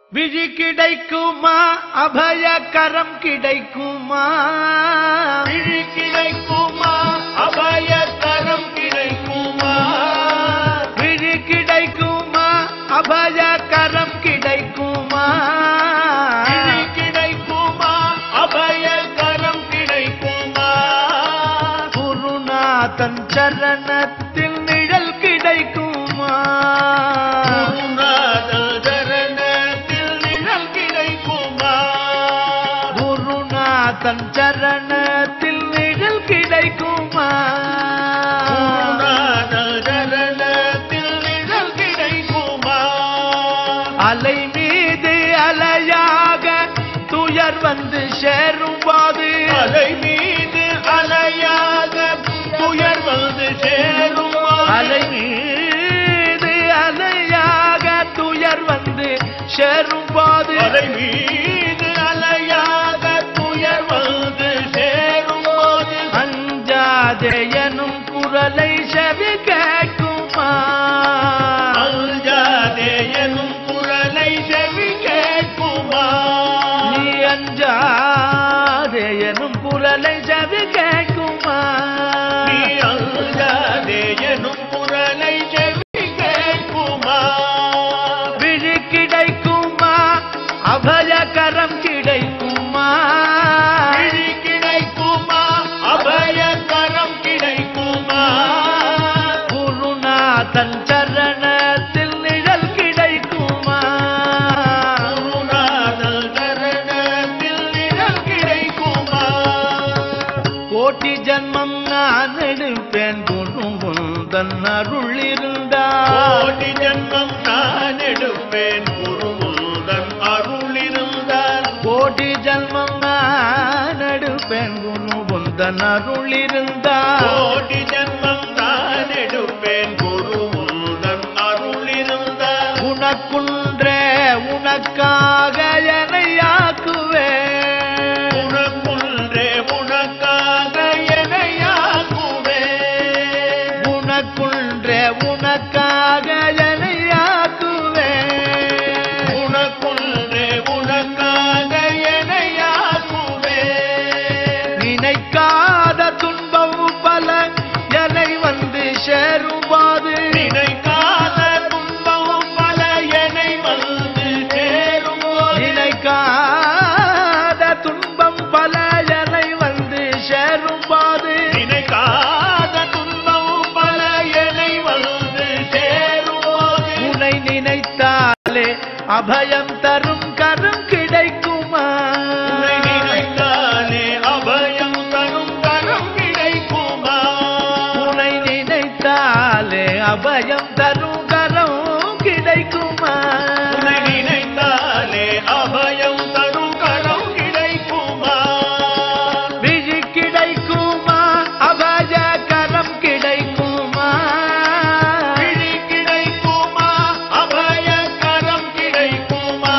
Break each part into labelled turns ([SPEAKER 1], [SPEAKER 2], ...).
[SPEAKER 1] விழி கிடைக்குமா அபய கரம் கிடைக்குமா
[SPEAKER 2] விழி கிடைக்குமா அபய கரம் கிடைக்குமா
[SPEAKER 1] விழி கிடைக்குமா அபய கரம் கிடைக்குமா
[SPEAKER 2] விழி கிடைக்குமா அபய கரம் கிடைக்குமா
[SPEAKER 1] குருநாதன் சரணத்தில் நிழல் கிடைக்குமா
[SPEAKER 2] குருநாதர் சரணத்தில் நிழல் கிடைக்குமா
[SPEAKER 1] குருநாதன் சரணத்தில் நிழல் கிடைக்குமா
[SPEAKER 2] குருநாதர் சரணத்தில் நிழல் கிடைக்குமா
[SPEAKER 1] அலை மீது அலையாக துயர் வந்து சேரும் போது
[SPEAKER 2] அலை மீது அலையாக துயர் வந்து சேரும்
[SPEAKER 1] அலை மீது அலையாக துயர் வந்து சேரும் போது
[SPEAKER 2] அலை மீது அலையாக துயர் வந்து சேரும் போது
[SPEAKER 1] அஞ்சாதே எனும் குரலை செவி கேட்குமா
[SPEAKER 2] அஞ்சாதே எனும் குரலை செவி கேட்குமா
[SPEAKER 1] நீ அஞ்சாதே எனும் குரலை செவி கேட்குமா
[SPEAKER 2] நீ அஞ்சாதே எனும் குரலை செவி கேட்குமா
[SPEAKER 1] விழி கிடைக்குமா அபயகரம் கிடைக்குமா
[SPEAKER 2] விழி கிடைக்குமா அபய கரம் கிடைக்குமா
[SPEAKER 1] குருநாதன் சரணத்தில் நிழல் கிடைக்குமா
[SPEAKER 2] குருநாதர் சரணத்தில் நிழல் கிடைக்குமா
[SPEAKER 1] கோட்டி ஜன்மம் நான் எடுப்பேன் குருமுந்தன் அருள் இருந்தால்
[SPEAKER 2] கோடி ஜன்மம் நான் எடுப்பேன் குருமுதன் அருள் இருந்தால்
[SPEAKER 1] கோடி ஜன்மம் நான் எடுப்பேன் குருமுந்தன் அருள் இருந்தால்
[SPEAKER 2] கோடி ஜன்மம் நான் எடுப்பேன் குருமுதன் அருள் இருந்தால்
[SPEAKER 1] உனக்குன்றே உனக்காக என்னையாக்குவேன்
[SPEAKER 2] உனக்குன்றே உனக்காக எனையாக்குவேன்
[SPEAKER 1] உனக்குன்றே உனக்காக என்னையாக்குவேன்
[SPEAKER 2] உனக்குன்றே உனக்காக எனையாக்குவேன்
[SPEAKER 1] நினைக்காத துன்பம் பல எனை வந்து சேரும்போது
[SPEAKER 2] நினைக்காத துன்பம் பல என்னை வந்து சேரும்
[SPEAKER 1] நினைக்காத துன்பம் பல எனை வந்து சேரும்போது
[SPEAKER 2] நினைக்காத துன்பம் பல என்னை வந்து சேரும்
[SPEAKER 1] உன்னை நினைத்தாலே அபயம் தரும் கரும் கிடைக்குமா
[SPEAKER 2] உன்னை நினைத்தாலே அபயம் தரும் கரம் கிடைக்குமா
[SPEAKER 1] உன்னை நினைத்தாலே அபயம் தரும் கரம் கிடைக்குமா
[SPEAKER 2] உன்னை நினைத்தாலே அபயம் தரும் கரம் கிடைக்குமா
[SPEAKER 1] விழி கிடைக்குமா அபய கரம் கிடைக்குமா
[SPEAKER 2] விழி கிடைக்குமா அபய கரம் கிடைக்குமா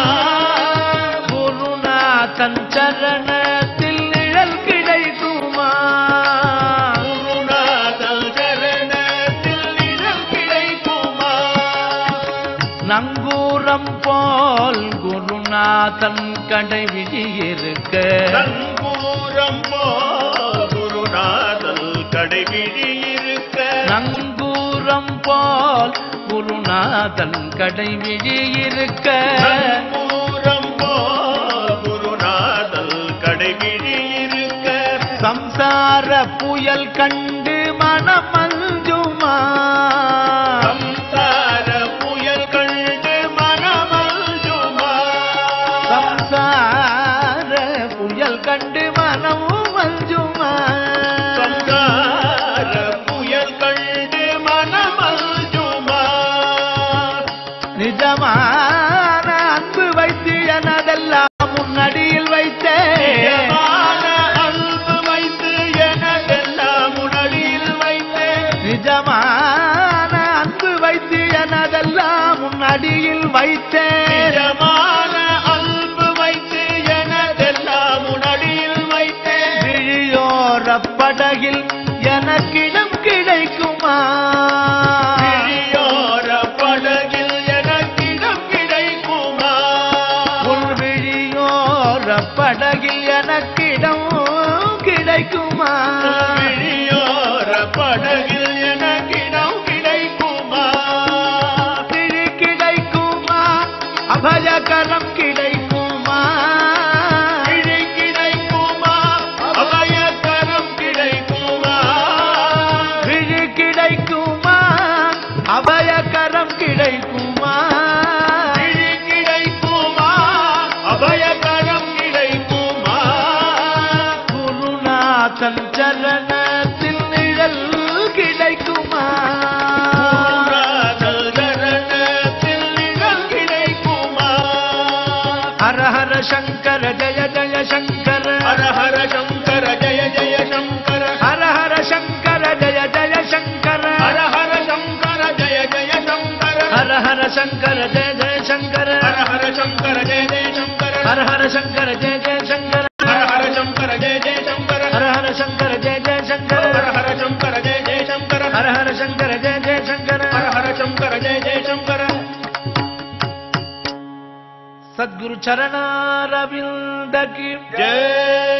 [SPEAKER 1] குருநாதன் சரணத்தில் நிழல் கிடைக்குமா
[SPEAKER 2] குருநாதர் சரணத்தில் நிழல் கிடைக்குமா
[SPEAKER 1] நங்கூரம் போல் குருநாதன் கடை விழி இருக்க
[SPEAKER 2] நங்கூரம் போ குருநாதல் கடைவிழி இருக்க
[SPEAKER 1] நங்கூரம் போல் குருநாதன் கடை விழி இருக்க
[SPEAKER 2] நங்கூரம் போ குருநாதல் கடைவிழி இருக்க
[SPEAKER 1] சம்சார புயல் கண்டு மனம் அஞ்சுமா
[SPEAKER 2] சம்சார புயல் கண்டு மனமல்ஜுமா
[SPEAKER 1] சம்சார புயல் கண்டு மனமும் அஞ்சுமா
[SPEAKER 2] சம்சார புயல் கண்டு மனமல்ஜுமா
[SPEAKER 1] நிஜமான அன்பு வைத்து எனதெல்லாம் முன்னடியில் வைத்தேன்
[SPEAKER 2] நிஜமான அன்பு வைத்து எனதெல்லாம் உடலில் வைத்தேன்
[SPEAKER 1] நிஜமான அன்பு வைத்து எனதெல்லாம் முன்னடியில் வைத்தேன்
[SPEAKER 2] நிஜமான அன்பு வைத்து எனதெல்லாம் உடலில் வைத்தேன்
[SPEAKER 1] விழியோர படகில் எனக்கிடம் கிடைக்குமா
[SPEAKER 2] விழியோர படகில் எனக்கிடம் கிடைக்குமா
[SPEAKER 1] கிடைக்குமா
[SPEAKER 2] விழி கிடைக்குமா அபயகரம் கிடைக்குமா
[SPEAKER 1] குருநாதன் சரணத்தில் நிழல் கிடைக்குமா
[SPEAKER 2] குருநாதர் சரணத்தில் நிழல் கிடைக்குமா
[SPEAKER 1] ஹர ஹர சங்கர ஜய ஜய சங்கர
[SPEAKER 2] ஹர ஹர சங்கர ஜய ஜய சங்கர
[SPEAKER 1] ஹர ஹர சங்கர ஜய ஜய சங்கர
[SPEAKER 2] ஹர ஹர சங்கர ஜய ஜய சங்கர
[SPEAKER 1] ஹர ஹர சங்கர ஜய ஜய சங்கர
[SPEAKER 2] ஹர ஹர சங்கர ஜய ஜய சங்கர
[SPEAKER 1] ஹர ஹர சங்கர ஜய ஜய சங்கர
[SPEAKER 2] ஹர ஹர சங்கர ஜய ஜய சங்கர
[SPEAKER 1] ஹர ஹர சங்கர ஜய ஜய சங்கர
[SPEAKER 2] ஹர ஹர சங்கர ஜய ஜய சங்கர
[SPEAKER 1] ஹர ஹர சங்கர ஜய ஜய சங்கர
[SPEAKER 2] ஹர ஹர சங்கர ஜய ஜய சங்கர
[SPEAKER 1] சத்குரு சரணாரவிந்த கி
[SPEAKER 2] ஜெய